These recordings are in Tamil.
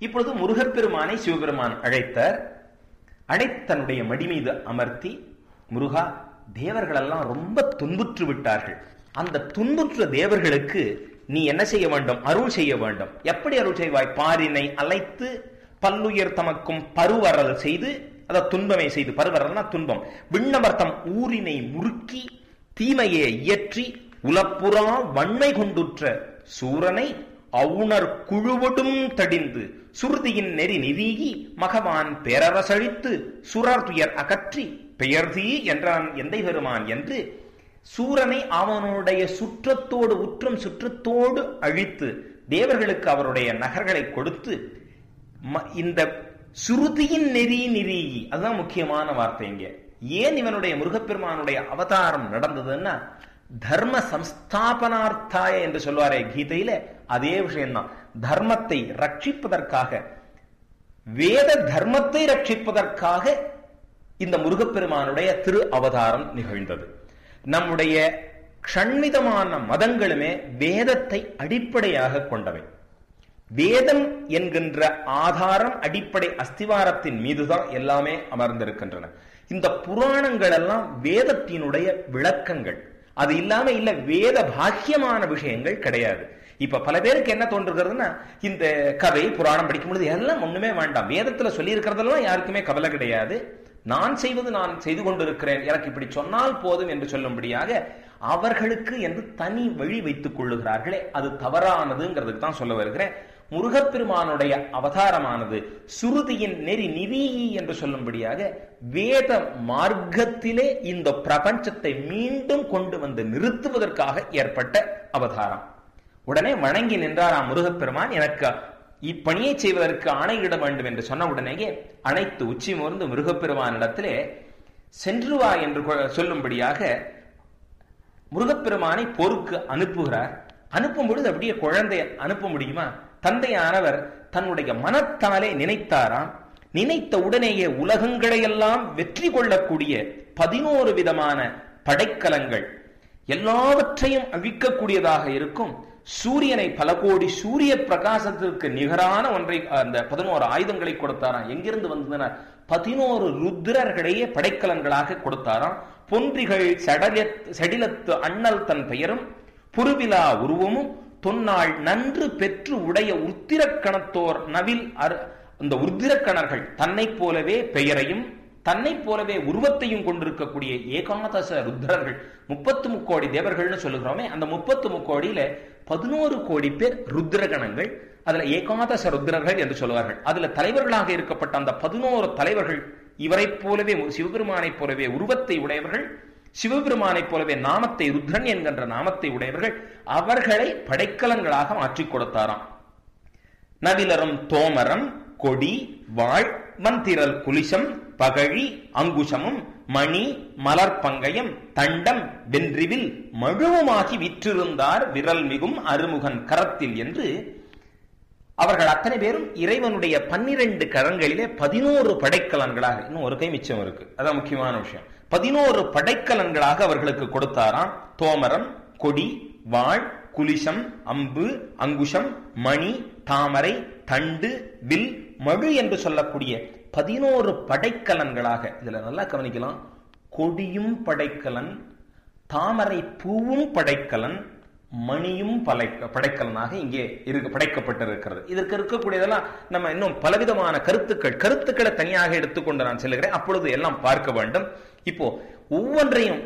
இப்பொழுது முருகப்பெருமானை சிவபெருமான் அழைத்தார் அழைத்து தன்னுடைய மடி மீது அமர்த்தி முருகா தேவர்களெல்லாம் ரொம்ப துன்புற்று விட்டார்கள் அந்த துன்புற்ற தேவர்களுக்கு நீ என்ன செய்ய வேண்டும் அருள் செய்ய வேண்டும் எப்படி அருள் செய்வாய் பாரினை அழைத்து பல்லுயர் தமக்கும் பருவரல் செய்து அத துன்பமை செய்து பருவரல்னா துன்பம் விண்ணவர்த்தம் ஊரினை முறுக்கி தீமையை இயற்றி உலப்புறா வன்மை கொண்டுற்ற சூரனை அவுணர் குழுவடும் தடிந்து சுருதியின் நெறி நிதீகி மகவான் பேரரசழித்து சுரர் துயர் அகற்றி பெயர்தீ என்றான் எந்தை பெருமான் என்று சூரனை அவனுடைய சுற்றத்தோடு உற்றம் சுற்றத்தோடு அழித்து தேவர்களுக்கு அவருடைய நகர்களை கொடுத்து இந்த சுருதியின் நெறி நிறீகி அதுதான் முக்கியமான வார்த்தை இங்க ஏன் இவனுடைய முருகப்பெருமானுடைய அவதாரம் நடந்ததுன்னா தர்ம சம்ஸ்தாபனார்த்தாய என்று சொல்வாரே கீதையில அதே விஷயம்தான் தர்மத்தை ரட்சிப்பதற்காக வேத தர்மத்தை ரட்சிப்பதற்காக இந்த முருகப்பெருமானுடைய திரு அவதாரம் நிகழ்ந்தது நம்முடைய க்ஷண்மிதமான மதங்களுமே வேதத்தை அடிப்படையாக கொண்டவை வேதம் என்கின்ற ஆதாரம் அடிப்படை அஸ்திவாரத்தின் மீதுதான் எல்லாமே அமர்ந்திருக்கின்றன இந்த புராணங்கள் எல்லாம் வேதத்தினுடைய விளக்கங்கள் அது இல்லாம இல்ல வேத பாக்கியமான விஷயங்கள் கிடையாது இப்ப பல பேருக்கு என்ன தோன்றுகிறதுனா இந்த கதை புராணம் படிக்கும் பொழுது எல்லாம் ஒண்ணுமே வேண்டாம் வேதத்துல சொல்லி இருக்கிறதெல்லாம் யாருக்குமே கவலை கிடையாது நான் செய்வது நான் செய்து கொண்டிருக்கிறேன் எனக்கு இப்படி சொன்னால் போதும் என்று சொல்லும்படியாக அவர்களுக்கு என்று தனி வழி வைத்துக் கொள்ளுகிறார்களே அது தவறானதுங்கிறதுக்கு தான் சொல்ல வருகிறேன் முருகப்பெருமானுடைய அவதாரமானது சுருதியின் நெறி நிதி என்று சொல்லும்படியாக வேத மார்க்கத்திலே இந்த பிரபஞ்சத்தை மீண்டும் கொண்டு வந்து நிறுத்துவதற்காக ஏற்பட்ட அவதாரம் உடனே வணங்கி நின்றாராம் முருகப்பெருமான் எனக்கு இப்பணியை செய்வதற்கு ஆணையிட வேண்டும் என்று சொன்ன உடனேயே அனைத்து உச்சி மோர்ந்து முருகப்பெருமானிடத்திலே சென்று வா என்று சொல்லும்படியாக முருகப்பெருமானை போருக்கு அனுப்புகிறார் அனுப்பும் பொழுது அப்படியே குழந்தைய அனுப்ப முடியுமா தந்தையானவர் தன்னுடைய மனத்தாலே நினைத்தாராம் நினைத்த உடனேயே உலகங்களையெல்லாம் வெற்றி கொள்ளக்கூடிய பதினோரு விதமான படைக்கலங்கள் எல்லாவற்றையும் அழிக்கக்கூடியதாக இருக்கும் சூரியனை பல கோடி சூரிய பிரகாசத்திற்கு நிகரான ஒன்றை அந்த பதினோரு ஆயுதங்களை கொடுத்தாராம் எங்கிருந்து வந்ததுன்னா பதினோரு ருத்ரர்களையே படைக்கலன்களாக கொடுத்தாராம் பொன்றிகள் சடல செடிலத்து அண்ணல் தன் பெயரும் புருவிலா உருவமும் தொன்னாள் நன்று பெற்று உடைய உத்திரக்கணத்தோர் நவில் அந்த உத்திரக்கணர்கள் தன்னை போலவே பெயரையும் தன்னை போலவே உருவத்தையும் கொண்டிருக்கக்கூடிய ஏகாதச ருத்ரர்கள் முப்பத்து முக்கோடி தேவர்கள்னு சொல்லுகிறோமே அந்த முப்பத்து முக்கோடியில பதினோரு கோடி பேர் ருத்ரகணங்கள் அதுல ஏகாதச ருத்ரர்கள் என்று சொல்லுவார்கள் அதுல தலைவர்களாக இருக்கப்பட்ட அந்த பதினோரு தலைவர்கள் இவரை போலவே சிவபெருமானைப் போலவே உருவத்தை உடையவர்கள் சிவபெருமானைப் போலவே நாமத்தை ருத்ரன் என்கின்ற நாமத்தை உடையவர்கள் அவர்களை படைக்கலன்களாக மாற்றிக் கொடுத்தாராம் நவிலரும் தோமரம் கொடி வாழ் மந்திரல் குலிசம் பகழி அங்குசமும் மணி மலர் பங்கயம் தண்டம் வென்றிவில் மழுவுமாகி விற்றிருந்தார் விரல் மிகும் அருமுகன் கரத்தில் என்று அவர்கள் அத்தனை பேரும் இறைவனுடைய பன்னிரண்டு கரங்களிலே பதினோரு படைக்கலன்களாக இன்னும் ஒரு கை மிச்சம் இருக்கு அதான் முக்கியமான விஷயம் பதினோரு படைக்கலன்களாக அவர்களுக்கு கொடுத்தாராம் தோமரம் கொடி வாழ் குலிசம் அம்பு அங்குஷம் மணி தாமரை தண்டு வில் மழு என்று சொல்லக்கூடிய பதினோரு படைக்கலன்களாக இதுல நல்லா கவனிக்கலாம் கொடியும் படைக்கலன் தாமரை பூவும் படைக்கலன் மணியும் படை படைக்கலனாக இங்கே இருக்கு படைக்கப்பட்டிருக்கிறது இதற்கு இருக்கக்கூடியதெல்லாம் நம்ம இன்னும் பலவிதமான கருத்துக்கள் கருத்துக்களை தனியாக எடுத்துக்கொண்டு நான் செல்கிறேன் அப்பொழுது எல்லாம் பார்க்க வேண்டும் இப்போ ஒவ்வொன்றையும்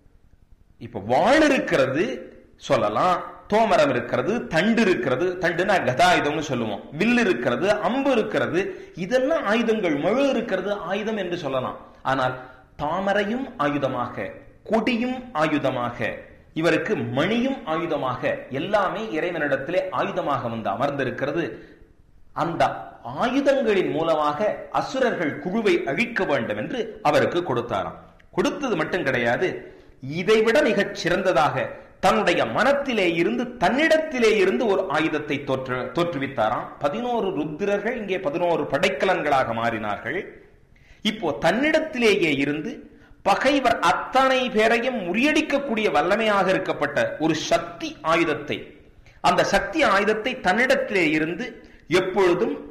இப்போ வாழ் இருக்கிறது சொல்லலாம் தோமரம் இருக்கிறது தண்டு இருக்கிறது தண்டுனா கதாயுதம்னு சொல்லுவோம் வில் இருக்கிறது அம்பு இருக்கிறது இதெல்லாம் ஆயுதங்கள் மழு இருக்கிறது ஆயுதம் என்று சொல்லலாம் ஆனால் தாமரையும் ஆயுதமாக கொடியும் ஆயுதமாக இவருக்கு மணியும் ஆயுதமாக எல்லாமே இறைவனிடத்திலே ஆயுதமாக வந்து அமர்ந்திருக்கிறது அந்த ஆயுதங்களின் மூலமாக அசுரர்கள் குழுவை அழிக்க வேண்டும் என்று அவருக்கு கொடுத்தாராம் கொடுத்தது மட்டும் கிடையாது இதைவிட மிகச் சிறந்ததாக தன்னுடைய மனத்திலே இருந்து தன்னிடத்திலே இருந்து ஒரு ஆயுதத்தை தோற்று தோற்றுவித்தாராம் பதினோரு ருத்திரர்கள் இங்கே பதினோரு படைக்கலன்களாக மாறினார்கள் இப்போ தன்னிடத்திலேயே இருந்து பகைவர் அத்தனை பேரையும் முறியடிக்கக்கூடிய வல்லமையாக இருக்கப்பட்ட ஒரு சக்தி ஆயுதத்தை அந்த சக்தி ஆயுதத்தை தன்னிடத்திலே இருந்து எப்பொழுதும்